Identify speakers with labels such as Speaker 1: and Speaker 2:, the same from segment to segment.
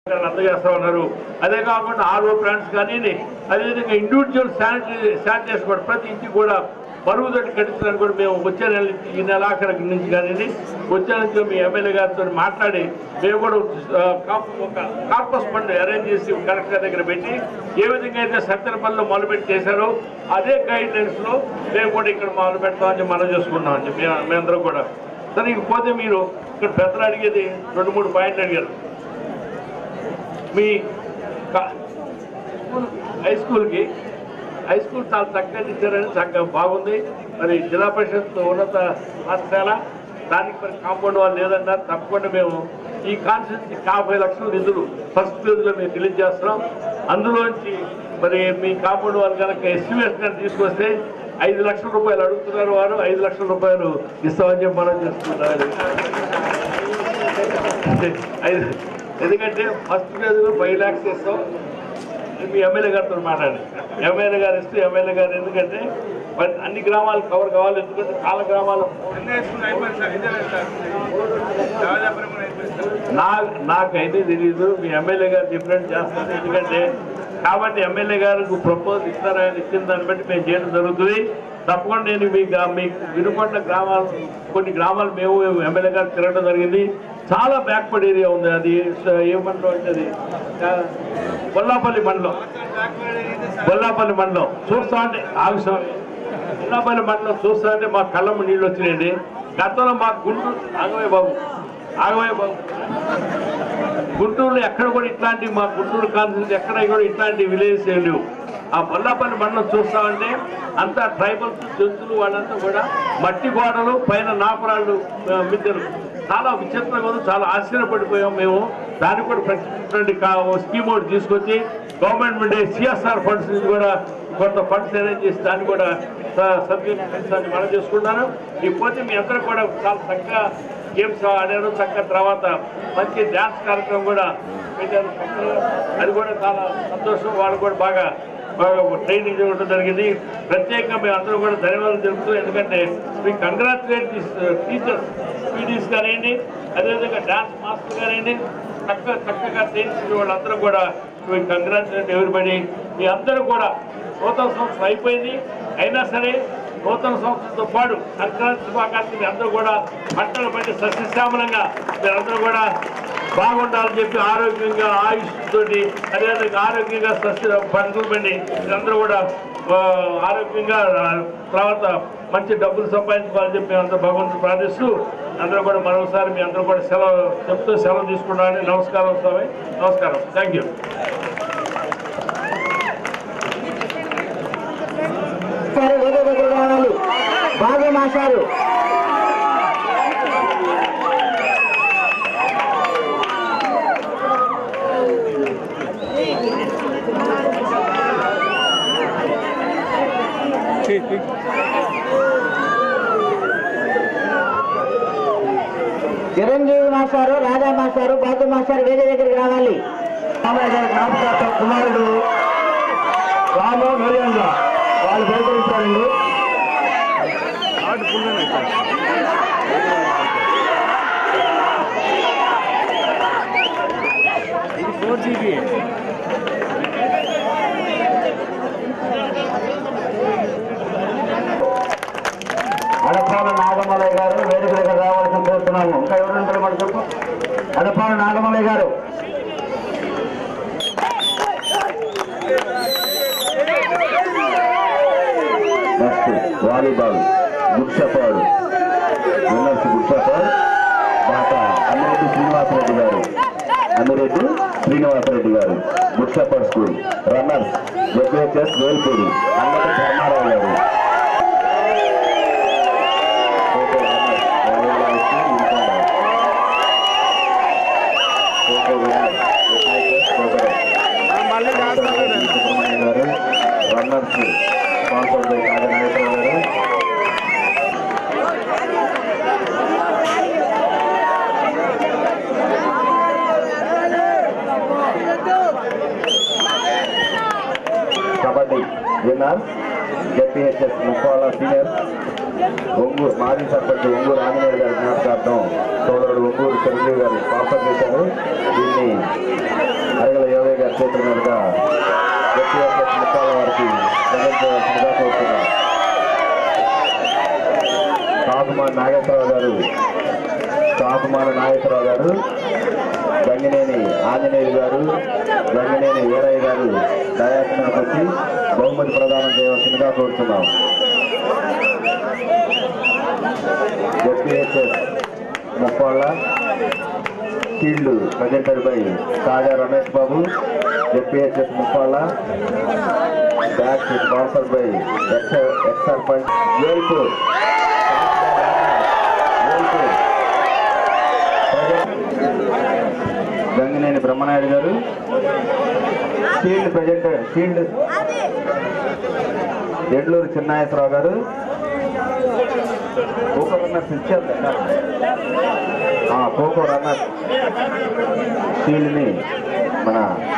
Speaker 1: అందజేస్తా ఉన్నారు అదే కాకుండా ఆర్ఓ ప్లాంట్స్ కానీ అదేవిధంగా ఇండివిజువల్ శానిటరీ శానిటైజ్ కూడా ప్రతి ఇంటికి కూడా మరుగుదొడ్డి కట్టించడానికి కూడా మేము వచ్చే నెల నుంచి ఈ నెల ఆఖరి నుంచి కానీ వచ్చే నుంచి మీ ఎమ్మెల్యే గారితో మాట్లాడి మేము కూడా ఆ, కాప్- ఒక కార్పస్ ఫండ్ అరేంజ్ చేసి కలెక్టర్ దగ్గర పెట్టి ఏ విధంగా అయితే సత్తెనపల్లిలో మొదలుపెట్టి చేశారో అదే గైడ్ లైన్స్ లో మేము కూడా ఇక్కడ మొదలు పెడతామని మనం చేసుకున్నాం అని చెప్పి మే- మేమందరం కూడా సరే ఇకపోతే మీరు ఇక్కడ పెద్దలు అడిగేది రెండు మూడు పాయింట్లు అడిగారు మీ క- స్కూల్ హై స్కూల్కి హై స్కూల్ చాలా చక్కగా ఇచ్చారని చక్కగా బాగుంది మరి జిల్లా పరిషత్ ఉన్నత పాఠశాల దానికి మరి కాంపౌండ్ వాళ్ళు లేదన్నారు తప్పకుండా మేము ఈ కాన్స్టిట్యూన్సీ యాభై లక్షల నిధులు ఫస్ట్ ఫేజ్లో మేము రిలీజ్ చేస్తున్నాం అందులోంచి మరి మీ కాంపౌండ్ వాళ్ళు కనుక ఎస్టిమేషన్ కనుక తీసుకొస్తే ఐదు లక్షల రూపాయలు అడుగుతున్నారు వారు ఐదు లక్షల రూపాయలు ఇస్తామని చెప్పి మనం చేస్తున్నారు ఐదు ఎందుకంటే ఫస్ట్ ఫేజ్లో ఫైవ్ ల్యాక్స్ ఇస్తాం మీ ఎమ్మెల్యే గారితో మాట్లాడండి ఎమ్మెల్యే గారు ఇస్తే ఎమ్మెల్యే గారు ఎందుకంటే మరి అన్ని గ్రామాలు కవర్ కావాలి ఎందుకంటే చాలా గ్రామాలు నా నాకైతే తెలియదు మీ ఎమ్మెల్యే గారు డిఫరెంట్ చేస్తారు ఎందుకంటే కాబట్టి ఎమ్మెల్యే గారికి ప్రపోజ్ ఇస్తారా ఆయన ఇచ్చిన దాన్ని బట్టి మేము చేయడం జరుగుతుంది తప్పకుండా నేను మీ గ్రా- మీ వినుకొండ గ్రామాలు కొన్ని గ్రామాలు మేము ఎమ్మెల్యే గారు తిరగడం జరిగింది చాలా బ్యాక్వర్డ్ ఏరియా ఉంది అది స- ఏ మండలం అంటే అది ఆ, బొల్లాపల్లి మండలం బొల్లాపల్లి మండలం చూస్తా అంటే ఆవిషం బొల్లాపల్లి మండలం చూస్తా అంటే మా కళ్ళమ్మ నీళ్ళు వచ్చినాయండి గతంలో మా గుంటూరు ఆగవే బాబు ఆగవే బాబు గుంటూరులో ఎక్కడ కూడా ఇట్లాంటి మా గుంటూరు కాన్సెన్స్ ఎక్కడ కూడా ఇట్లాంటి విలేజెస్ ఏం లేవు ఆ బొల్లాపల్లి మండలం చూస్తామంటే అంతా ట్రైబల్స్ జంతువులు వాళ్ళంతా కూడా మట్టి గోడలు పైన నాపరాళ్ళు ఆ, మిద్దెలు చాలా విచిత్రంగా ఉంది చాలా ఆశ్చర్యపడిపోయాం మేము దానికి కూడా ప్రత్యేకటువంటి స్కీమ్ ఒకటి తీసుకొచ్చి గవర్నమెంట్ సిఎస్ఆర్ ఫండ్స్ నుంచి కూడా కొంత ఫండ్స్ అరేంజ్ చేసి దాన్ని కూడా సబ్జెక్ట్ మనం చేసుకుంటాను ఇకపోతే మీ అందరూ కూడా చాలా చక్కగా గేమ్స్ ఆడారు చక్కగా తర్వాత మంచి డ్యాన్స్ కార్యక్రమం కూడా పెట్టారు చక్కగా. అది కూడా చాలా సంతోషం వాళ్ళు కూడా బాగా బాగా ట్రైనింగ్ ఇవ్వడం జరిగింది ప్రత్యేకంగా మేము అందరూ కూడా ధన్యవాదాలు తెలుపుతూ ఎందుకంటే మీ కంగ్రాచులేట్ టీచర్స్ పీడీస్ కానివ్వండి అదేవిధంగా డాన్స్ మాస్టర్ కానివ్వండి చక్కగా చక్కగా ట్రైనింగ్ ఇచ్చిన వాళ్ళందరూ కూడా మీ కంగ్రాచులేట్ ఎవరిబడి మీ అందరూ కూడా నూతన సంవత్సరం అయిపోయింది అయినా సరే నూతన సంవత్సరంతో పాటు సంక్రాంతి శుభాకాంక్షలు మీ అందరూ కూడా పంటలు పండి సస్యశ్యామలంగా మీరందరూ కూడా బాగుండాలని చెప్పి ఆరోగ్యంగా ఆయుష్ తోటి అదేవిధంగా ఆరోగ్యంగా సస్య పంటలు పండి మీరందరూ కూడా ఆ, ఆరోగ్యంగా ఆ, తర్వాత మంచి డబ్బులు సంపాదించుకోవాలని చెప్పి అందరూ భగవంతుడు ప్రార్థిస్తూ అందరూ కూడా మరోసారి మీ అందరూ కూడా సెలవు చెప్తూ సెలవు తీసుకున్నారని నమస్కారం స్వామి నమస్కారం థ్యాంక్ యూ
Speaker 2: సరే వేరే దగ్గర రావాలి బాగా మాసారు చిరంజీవి మాస్టారు రాధా మాస్టారు బాబు మాస్టారు వేరే దగ్గరికి రావాలి రామయ్య గారి జ్ఞాపకార్థ కుమారుడు రాము నరేంద్ర వాళ్ళు బయటకు అడపాల నాగమలయ్య గారు వేదిక దగ్గర రావాల్సిన కోరుతున్నాము ఇంకా ఎవరుంటారు మరి చెప్పు Adapala Nagamalayya garu
Speaker 3: next volleyball Gudshapadu winners Gudshapadu మాట Ammireddy Srinivasareddy garu Ammireddy Srinivasareddy garu Gudshapadu school runners ZHS Velpudi Annati Dharmarao garu khokho runners volleyball school Vinukonda. Khokho winners ZHS Kokaram. Subrahmanyam garu runners sponsor by Kaja Nageswararao garu kabaddi winners ZPHS Muppala senior Onguru మాజీ సర్పంచ్ ఒంగూరు ఆంజనేయులు గారి జ్ఞాపకార్థం సోదరుడు ఒంగూరు చిరంజీవి గారు స్పాన్సర్ చేశారు దీన్ని అరగల యోగయ్య గారి చేతుల మీదుగా జెడ్పీహెచ్ఎస్ ముప్పాల వారికి ప్రజెంట్ చేయాల్సిందిగా కోరుతున్నాం కాకుమారి నాగేశ్వరరావు గారు కాకుమారి నాగేశ్వరరావు గారు గంగినేని ఆంజనేయులు గారు గంగినేని వీరయ్య గారు దయాత్మకు వచ్చి బహుమతి ప్రదానం చేయవలసిందిగా కోరుతున్నాం ZPHS Muppalla field presented by Kaja Ramesh Babu ZPHS Muppalla back sponsor by ex ex sarpanch Velpur Velpur Gangineni Brahmanaidu garu field present field Edluru Chinnayasarao garu khokho runners ఇచ్చారు కోకో రన్నర్స్ ఫీల్డ్ని మన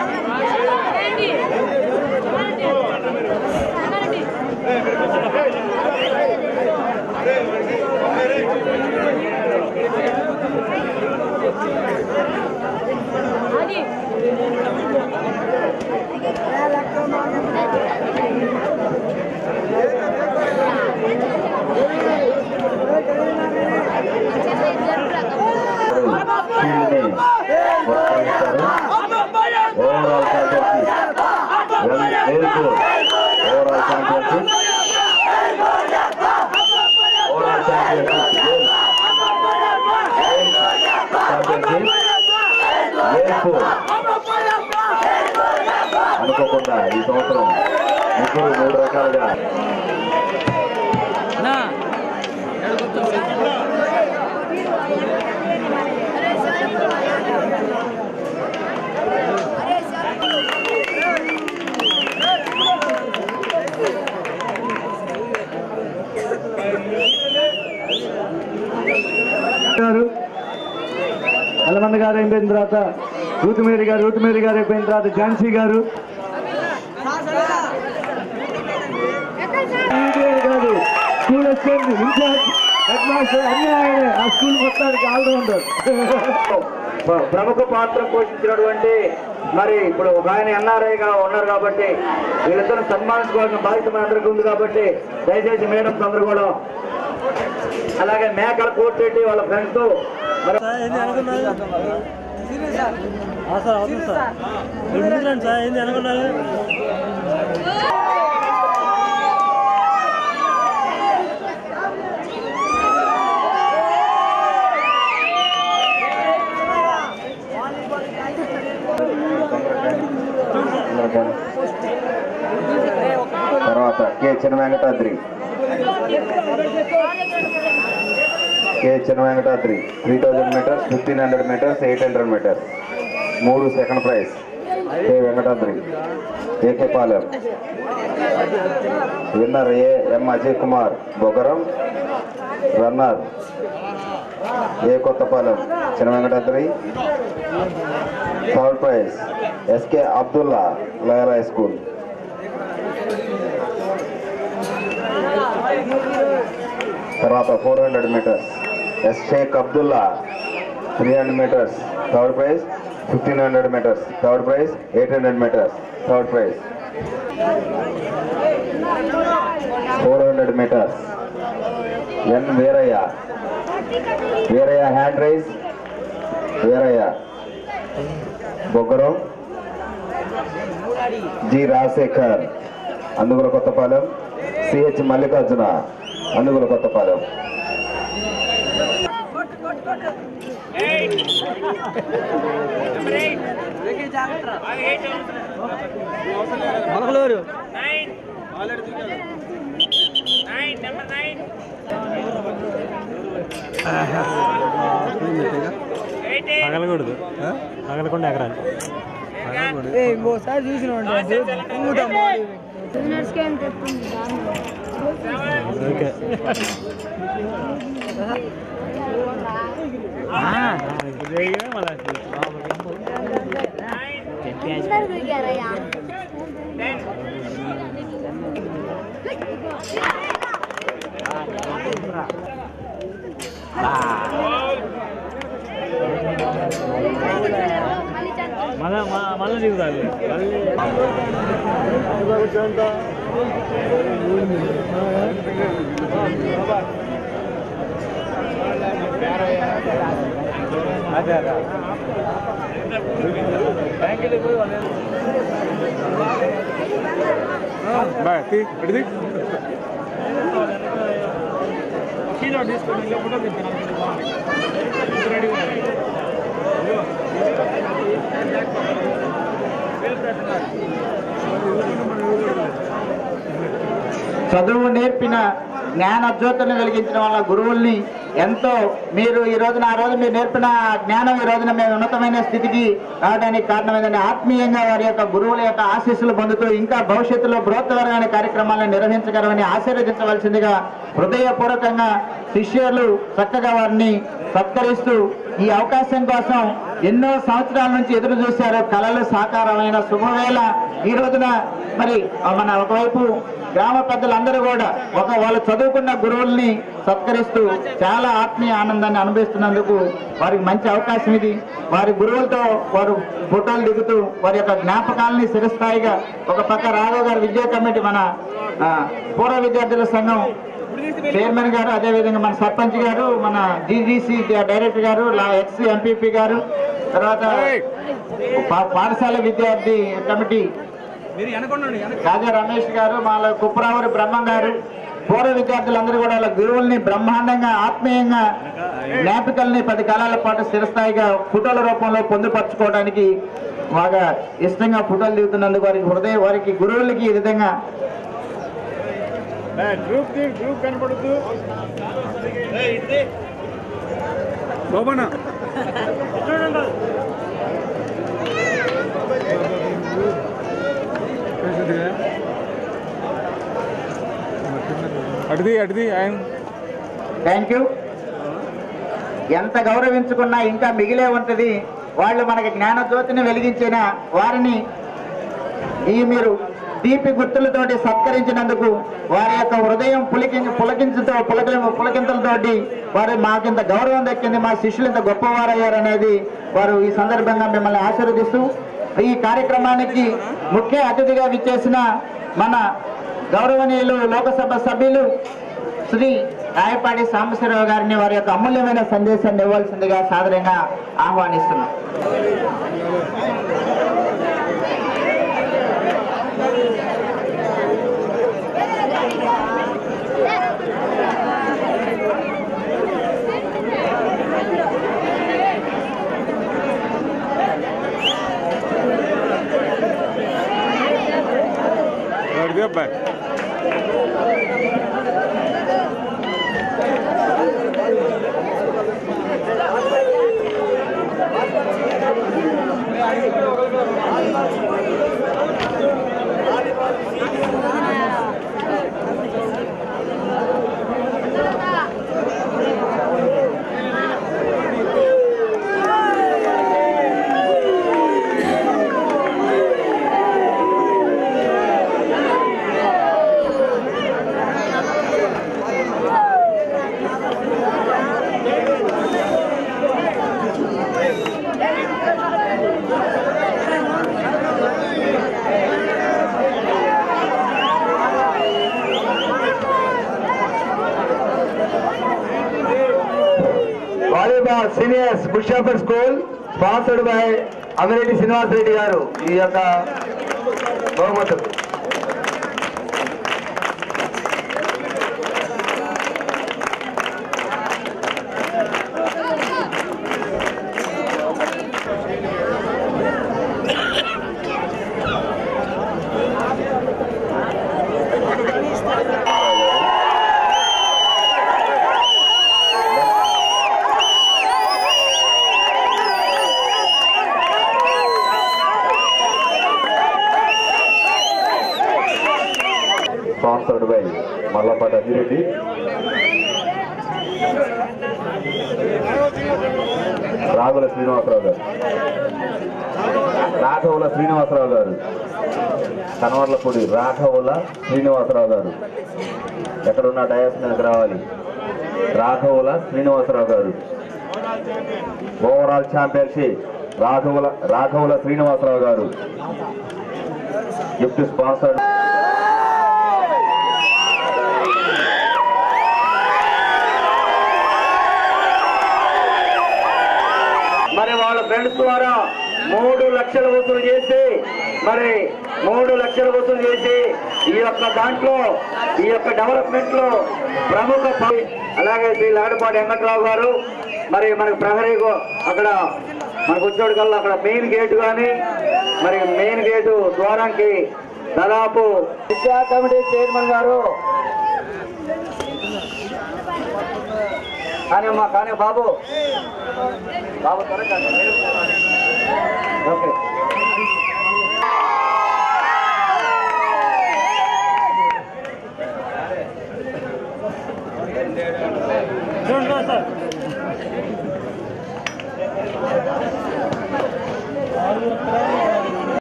Speaker 3: ఫీల్డ్ని ప్రోత్సహిస్తారు overall championship Velpur overall championship overall championship championship Velpur అనుకోకుండా ఈ సంవత్సరం ముగ్గురు మూడు రకాలుగా
Speaker 2: గారు అల్లమంద గారు అయిపోయిన తర్వాత రూతుమేరి గారు రూతుమేరి గారు అయిపోయిన తర్వాత Jhansi garu engineer garu school assistant in charge headmaster అన్ని ఆయనే ఆ స్కూల్ మొత్తానికి ఆల్రౌండర్ ప్రముఖ పాత్ర పోషించినటువంటి మరి ఇప్పుడు ఒక ఆయన ఎన్ఆర్ఐగా ఉన్నారు కాబట్టి వీళ్ళిద్దరు సన్మానించుకోవాల్సిన బాధ్యత మన అందరికీ ఉంది కాబట్టి దయచేసి మేడం అందరూ కూడా అలాగే మేకల కోర్టు వాళ్ళ ఫ్రెండ్స్ మరి
Speaker 4: సార్ అవుతుంది సార్ ఎందుకంటే సార్ ఏంది అనుకున్నారు
Speaker 3: తర్వాత K Chinna Venkatadri K Chinna Venkatadri three thousand metres fifteen hundred metres eight hundred metres మూడు second prize K Venkatadri AK Palem winner A M Ajay Kumar Bogaram runner A Kothapalem Chinna Venkatadri third prize SK Abdulla loyal high school తర్వాత four hundred metres S Shaik Abdulla three hundred metres third prize fifteen hundred metres third prize eight hundred metres third prize four hundred metres N Veeraiah Veeraiah hand raise Veeraiah బొగ్గరం G Rajasekhar Andugula Kothapalem CH Mallikarjuna Andugula Kothapalem
Speaker 4: Mangaluru పగలకూడదు పగలకుండా ఎగరాలి ఇంకోసారి చూసిన
Speaker 5: బిజినెస్కి ఏం చెప్తుంది
Speaker 4: okay
Speaker 5: అందరు దిగారయ్యా
Speaker 4: మళ్ళా మళ్ళీ దిగుతారు
Speaker 2: చదువు నేర్పిన జ్ఞాన జ్యోతులను వెలిగించిన వాళ్ళ గురువుల్ని ఎంతో మీరు ఈ రోజున ఆ రోజు మీరు నేర్పిన జ్ఞానం ఈ రోజున మేము ఉన్నతమైన స్థితికి రావడానికి కారణమైందని ఆత్మీయంగా వారి యొక్క గురువుల యొక్క ఆశీస్సులు పొందుతూ ఇంకా భవిష్యత్తులో బృహత్తరమైన కార్యక్రమాలను నిర్వహించగలమని ఆశీర్వదించవలసిందిగా హృదయపూర్వకంగా శిష్యులు చక్కగా వారిని సత్కరిస్తూ ఈ అవకాశం కోసం ఎన్నో సంవత్సరాల నుంచి ఎదురు చూశారు కళలు సాకారమైన శుభవేళ ఈ రోజున మరి మన ఒకవైపు గ్రామ పెద్దలందరూ కూడా ఒక వాళ్ళు చదువుకున్న గురువుల్ని సత్కరిస్తూ చాలా ఆత్మీయ ఆనందాన్ని అనుభవిస్తున్నందుకు వారికి మంచి అవకాశం ఇది వారి గురువులతో వారు ఫోటోలు దిగుతూ వారి యొక్క జ్ఞాపకాలని చిరస్థాయిగా ఒక పక్క రాఘవ్ గారు విద్యా కమిటీ మన ఆ, పూర్వ విద్యార్థుల సంఘం చైర్మన్ గారు అదేవిధంగా మన సర్పంచ్ గారు మన GGC director garu ex MPP garu తర్వాత పా- పాఠశాల విద్యార్థి కమిటీ రాజా రమేష్ గారు మా కుప్పరావురి బ్రహ్మం గారు పూర్వ విద్యార్థులందరూ కూడా వాళ్ళ గురువుల్ని బ్రహ్మాండంగా ఆత్మీయంగా జ్ఞాపికల్ని పది కాలాల పాటు స్థిరస్థాయిగా ఫోటోల రూపంలో పొందుపరచుకోవడానికి బాగా ఇష్టంగా ఫోటోలు దిగుతున్నందుకు వారికి హృదయ వారికి గురువులకి ఈ విధంగా
Speaker 5: గ్రూప్ గ్రూప్ కనపడుతూ అడిది అడిది ఆయన
Speaker 2: థ్యాంక్ యూ ఎంత గౌరవించుకున్నా ఇంకా మిగిలే ఉంటది వాళ్ళు మనకి జ్ఞాన జ్యోతిని వెలిగించిన వారిని ఈ మీరు దీపి గుర్తులతోటి సత్కరించినందుకు వారి యొక్క హృదయం పులికి పులకించుతో పులక పులకింతలతోటి వారు మాకింత గౌరవం దక్కింది మా శిష్యులు ఇంత గొప్పవారయ్యారనేది వారు ఈ సందర్భంగా మిమ్మల్ని ఆశీర్వదిస్తూ ఈ కార్యక్రమానికి ముఖ్య అతిథిగా విచ్చేసిన మన గౌరవనీయులు లోకసభ సభ్యులు శ్రీ రాయపాడి సాంబశివరావు గారిని వారి యొక్క అమూల్యమైన సందేశాన్ని ఇవ్వాల్సిందిగా సాదరంగా ఆహ్వానిస్తున్నాం
Speaker 5: అడిది అబ్బాయి
Speaker 2: volleyball seniors బుషాపర్ school sponsored by Amireddy Srinivas Reddy గారు ఈ యొక్క బహుమతులు
Speaker 3: స్పాన్సర్డ్ బై మల్లపాటి అజిరెడ్డి రాఘుల శ్రీనివాసరావు గారు రాఘవుల శ్రీనివాసరావు గారు కనవర్లపూడి రాఘవుల శ్రీనివాసరావు గారు ఎక్కడున్న డయాస్ మీదకి రావాలి రాఘవుల శ్రీనివాసరావు గారు ఓవరాల్ ఛాంపియన్షిప్ రాఘవుల రాఘవుల శ్రీనివాసరావు గారు గిఫ్ట్ స్పాన్సర్
Speaker 2: మరి వాళ్ళ ఫ్రెండ్స్ ద్వారా మూడు లక్షలు వసూలు చేసి మరి మూడు లక్షలు వసూలు చేసి ఈ యొక్క దాంట్లో ఈ యొక్క డెవలప్మెంట్ లో ప్రముఖ ప- అలాగే శ్రీ లాడపాటి వెంకట్రావు గారు మరి మనకు ప్రహరీ గో- అక్కడ మనకు వచ్చేవాడు కల్లా అక్కడ మెయిన్ గేట్ కానీ మరి మెయిన్ గేటు ద్వారానికి దాదాపు విద్యా కమిటీ చైర్మన్ గారు కానీ అమ్మా కానీ బాబు బాబు త్వరగా ఓకే